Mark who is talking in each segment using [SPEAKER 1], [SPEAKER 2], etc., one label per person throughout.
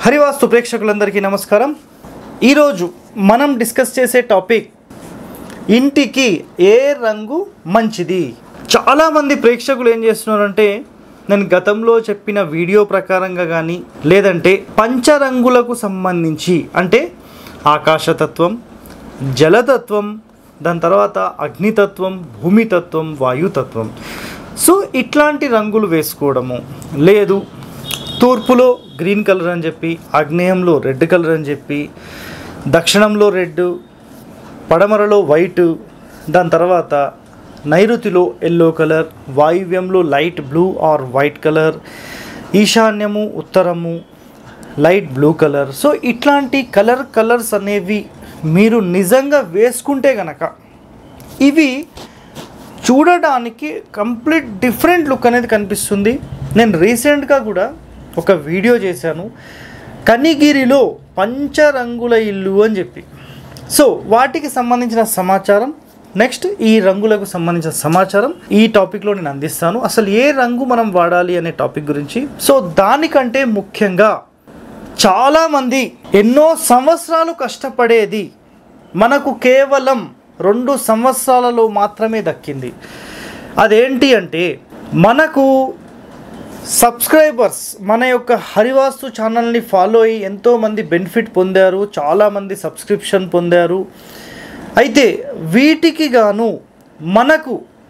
[SPEAKER 1] హరివాస్తు ప్రేక్షకులందరికీ నమస్కారం ఈరోజు మనం డిస్కస్ చేసే టాపిక్ ఇంటికి ఏ రంగు మంచిది చాలామంది ప్రేక్షకులు ఏం చేస్తున్నారంటే నేను గతంలో చెప్పిన వీడియో ప్రకారంగా కానీ లేదంటే పంచరంగులకు సంబంధించి అంటే ఆకాశతత్వం జలతత్వం దాని తర్వాత అగ్నితత్వం భూమితత్వం వాయుతత్వం సో ఇట్లాంటి రంగులు వేసుకోవడము లేదు తూర్పులో గ్రీన్ కలర్ అని చెప్పి ఆగ్నేయంలో రెడ్ కలర్ అని చెప్పి దక్షిణంలో రెడ్ పడమరలో వైట్ దాని తర్వాత నైరుతిలో ఎల్లో కలర్ వాయువ్యంలో light blue or white colour ఈశాన్యము ఉత్తరము లైట్ బ్లూ కలర్ సో ఇట్లాంటి కలర్ కలర్స్ అనేవి మీరు నిజంగా వేసుకుంటే గనక ఇవి చూడడానికి కంప్లీట్ డిఫరెంట్ లుక్ అనేది కనిపిస్తుంది నేను రీసెంట్గా కూడా ఒక వీడియో చేశాను కనిగిరిలో పంచరంగుల ఇల్లు అని చెప్పి సో వాటికి సంబంధించిన సమాచారం నెక్స్ట్ ఈ రంగులకు సంబంధించిన సమాచారం ఈ టాపిక్లో నేను అందిస్తాను అసలు ఏ రంగు మనం వాడాలి అనే టాపిక్ గురించి సో దానికంటే ముఖ్యంగా చాలామంది ఎన్నో సంవత్సరాలు కష్టపడేది మనకు కేవలం రెండు సంవత్సరాలలో మాత్రమే దక్కింది అదేంటి అంటే మనకు సబ్స్క్రైబర్స్ మన యొక్క హరివాస్తు ఛానల్ని ఫాలో అయ్యి ఎంతోమంది బెనిఫిట్ పొందారు చాలామంది సబ్స్క్రిప్షన్ పొందారు అయితే వీటికి గాను మనకు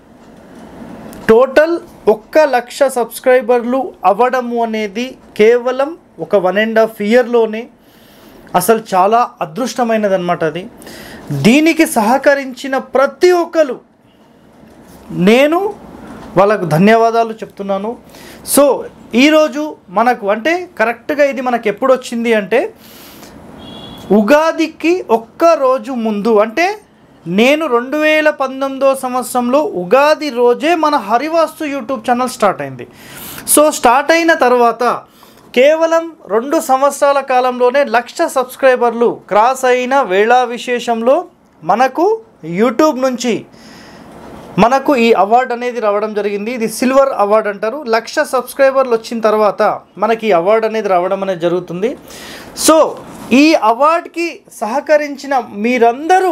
[SPEAKER 1] టోటల్ ఒక్క లక్ష సబ్స్క్రైబర్లు అవ్వడము అనేది కేవలం ఒక వన్ అండ్ హాఫ్ ఇయర్లోనే అసలు చాలా అదృష్టమైనదన్నమాట అది దీనికి సహకరించిన ప్రతి ఒక్కరు నేను వాళ్ళకు ధన్యవాదాలు చెప్తున్నాను సో ఈరోజు మనకు అంటే కరెక్ట్గా ఇది మనకు ఎప్పుడు వచ్చింది అంటే ఉగాదికి ఒక్క రోజు ముందు అంటే నేను రెండు వేల పంతొమ్మిదో సంవత్సరంలో ఉగాది రోజే మన హరివాస్తు యూట్యూబ్ ఛానల్ స్టార్ట్ అయింది సో స్టార్ట్ అయిన తర్వాత కేవలం రెండు సంవత్సరాల కాలంలోనే లక్ష సబ్స్క్రైబర్లు క్రాస్ అయిన వేళా విశేషంలో మనకు యూట్యూబ్ నుంచి మనకు ఈ అవార్డు అనేది రావడం జరిగింది ఇది సిల్వర్ అవార్డు అంటారు లక్ష సబ్స్క్రైబర్లు వచ్చిన తర్వాత మనకి ఈ అవార్డు అనేది రావడం అనేది జరుగుతుంది సో ఈ అవార్డుకి సహకరించిన మీరందరూ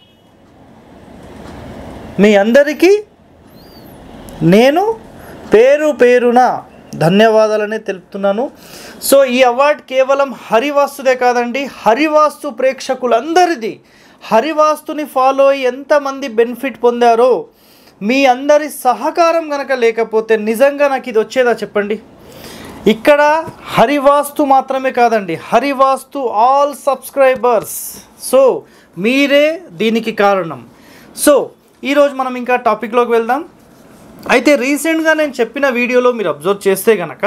[SPEAKER 1] మీ అందరికీ నేను పేరు పేరున ధన్యవాదాలనే తెలుపుతున్నాను సో ఈ అవార్డు కేవలం హరివాస్తుదే కాదండి హరివాస్తు ప్రేక్షకులందరిది హరివాస్తుని ఫాలో అయ్యి ఎంతమంది బెనిఫిట్ పొందారో మీ అందరి సహకారం కనుక లేకపోతే నిజంగా నాకు ఇది వచ్చేదా చెప్పండి ఇక్కడ హరివాస్తు మాత్రమే కాదండి హరివాస్తు ఆల్ సబ్స్క్రైబర్స్ సో మీరే దీనికి కారణం సో ఈరోజు మనం ఇంకా టాపిక్లోకి వెళ్దాం అయితే రీసెంట్గా నేను చెప్పిన వీడియోలో మీరు అబ్జర్వ్ చేస్తే గనక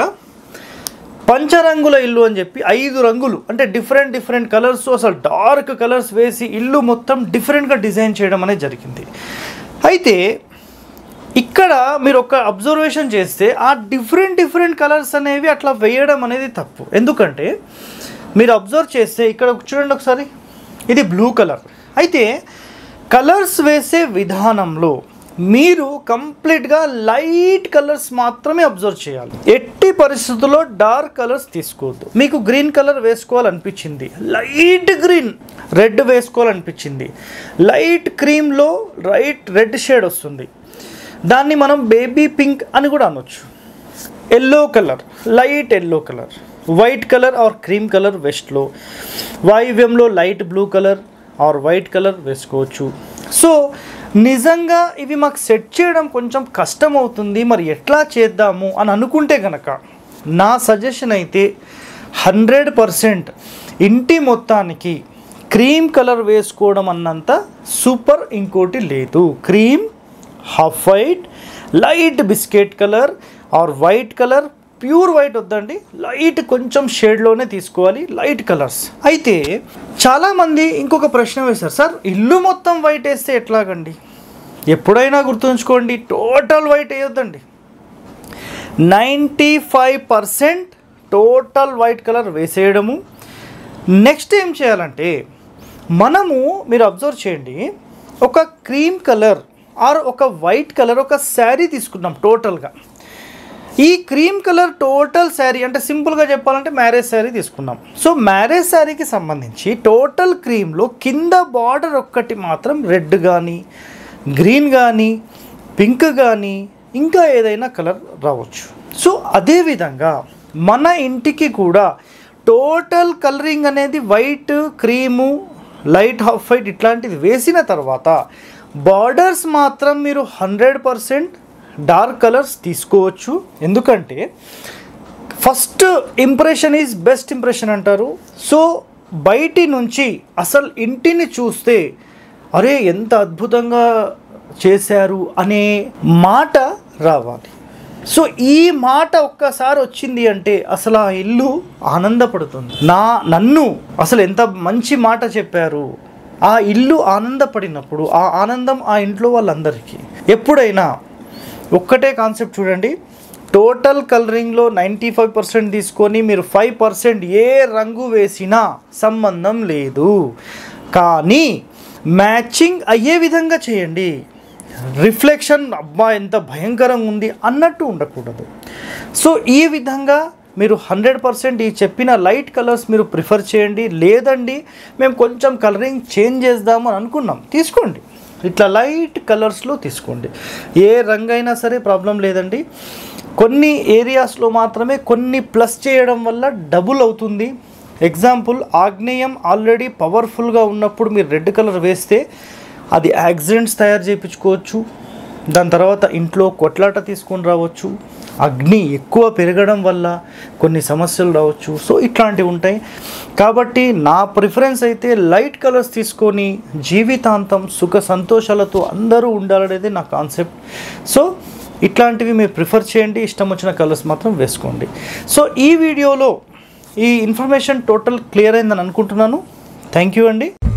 [SPEAKER 1] పంచరంగుల ఇల్లు అని చెప్పి ఐదు రంగులు అంటే డిఫరెంట్ డిఫరెంట్ కలర్స్ అసలు డార్క్ కలర్స్ వేసి ఇల్లు మొత్తం డిఫరెంట్గా డిజైన్ చేయడం అనేది జరిగింది అయితే ఇక్కడ మీరు ఒక అబ్జర్వేషన్ చేస్తే ఆ డిఫరెంట్ డిఫరెంట్ కలర్స్ అనేవి అట్లా వేయడం అనేది తప్పు ఎందుకంటే మీరు అబ్జర్వ్ చేస్తే ఇక్కడ చూడండి ఒకసారి ఇది బ్లూ కలర్ అయితే కలర్స్ వేసే విధానంలో మీరు కంప్లీట్గా లైట్ కలర్స్ మాత్రమే అబ్జర్వ్ చేయాలి ఎట్టి పరిస్థితుల్లో డార్క్ కలర్స్ తీసుకోవద్దు మీకు గ్రీన్ కలర్ వేసుకోవాలనిపించింది లైట్ గ్రీన్ రెడ్ వేసుకోవాలనిపించింది లైట్ క్రీమ్లో రైట్ రెడ్ షేడ్ వస్తుంది దాన్ని మనం బేబీ పింక్ అని కూడా అనొచ్చు yellow colour light yellow colour white colour or cream colour వెస్ట్లో వాయువ్యంలో light blue colour or white colour వేసుకోవచ్చు సో నిజంగా ఇవి మాకు సెట్ చేయడం కొంచెం కష్టం అవుతుంది మరి ఎట్లా చేద్దాము అని అనుకుంటే కనుక నా సజెషన్ అయితే హండ్రెడ్ పర్సెంట్ ఇంటి మొత్తానికి క్రీమ్ కలర్ వేసుకోవడం అన్నంత సూపర్ ఇంకోటి లేదు cream half white light biscuit colour or white colour pure white వద్దండి లైట్ కొంచెం షేడ్లోనే తీసుకోవాలి లైట్ కలర్స్ అయితే చాలామంది ఇంకొక ప్రశ్న వేశారు సార్ ఇల్లు మొత్తం వైట్ వేస్తే ఎట్లాగండి ఎప్పుడైనా గుర్తుంచుకోండి టోటల్ వైట్ వేయొద్దండి ninety five percent total white colour వేసేయడము నెక్స్ట్ ఏం చేయాలంటే మనము మీరు అబ్జర్వ్ చేయండి ఒక క్రీమ్ కలర్ ఆర్ ఒక వైట్ కలర్ ఒక శారీ తీసుకున్నాం టోటల్గా ఈ క్రీమ్ కలర్ టోటల్ శారీ అంటే సింపుల్గా చెప్పాలంటే మ్యారేజ్ శారీ తీసుకున్నాం సో మ్యారేజ్ శారీకి సంబంధించి టోటల్ క్రీమ్లో కింద బార్డర్ ఒక్కటి మాత్రం రెడ్ కానీ గ్రీన్ కానీ పింక్ కానీ ఇంకా ఏదైనా కలర్ రావచ్చు సో అదేవిధంగా మన ఇంటికి కూడా టోటల్ కలరింగ్ అనేది white cream light half white ఇట్లాంటిది వేసిన తర్వాత బార్డర్స్ మాత్రం మీరు హండ్రెడ్ పర్సెంట్ డార్క్ కలర్స్ తీసుకోవచ్చు ఎందుకంటే first impression is best impression అంటారు సో బయటి నుంచి అసలు ఇంటిని చూస్తే అరే ఎంత అద్భుతంగా చేశారు అనే మాట రావాలి సో ఈ మాట ఒక్కసారి వచ్చింది అంటే అసలు ఆ ఇల్లు ఆనందపడుతుంది నా నన్ను అసలు ఎంత మంచి మాట చెప్పారు ఆ ఇల్లు ఆనందపడినప్పుడు ఆ ఆనందం ఆ ఇంట్లో వాళ్ళందరికీ ఎప్పుడైనా ఒక్కటే కాన్సెప్ట్ చూడండి టోటల్ కలరింగ్లో నైంటీ ఫైవ్ పర్సెంట్ తీసుకొని మీరు ఫైవ్ పర్సెంట్ ఏ రంగు వేసినా సంబంధం లేదు కానీ మ్యాచింగ్ అయ్యే విధంగా చేయండి రిఫ్లెక్షన్ అబ్బా ఎంత భయంకరంగా ఉంది అన్నట్టు ఉండకూడదు సో ఈ విధంగా మీరు హండ్రెడ్ పర్సెంట్ ఈ చెప్పిన లైట్ కలర్స్ మీరు ప్రిఫర్ చేయండి లేదండి మేము కొంచెం కలరింగ్ చేంజ్ చేద్దాము అని అనుకున్నాం తీసుకోండి ఇట్లా లైట్ కలర్స్లో తీసుకోండి ఏ రంగైనా సరే ప్రాబ్లం లేదండి కొన్ని ఏరియాస్లో మాత్రమే కొన్ని ప్లస్ చేయడం వల్ల డబుల్ అవుతుంది ఎగ్జాంపుల్ ఆగ్నేయం ఆల్రెడీ పవర్ఫుల్గా ఉన్నప్పుడు మీరు రెడ్ కలర్ వేస్తే అది యాక్సిడెంట్స్ తయారు చేయించుకోవచ్చు దాని తర్వాత ఇంట్లో కొట్లాట తీసుకొని రావచ్చు అగ్ని ఎక్కువ పెరగడం వల్ల కొన్ని సమస్యలు రావచ్చు సో ఇట్లాంటివి ఉంటాయి కాబట్టి నా ప్రిఫరెన్స్ అయితే లైట్ కలర్స్ తీసుకొని జీవితాంతం సుఖ సంతోషాలతో అందరూ ఉండాలనేది నా కాన్సెప్ట్ సో ఇట్లాంటివి మీరు ప్రిఫర్ చేయండి ఇష్టం వచ్చిన కలర్స్ మాత్రం వేసుకోండి సో ఈ వీడియోలో ఈ ఇన్ఫర్మేషన్ టోటల్ క్లియర్ అయిందని అనుకుంటున్నాను థ్యాంక్ యూ అండి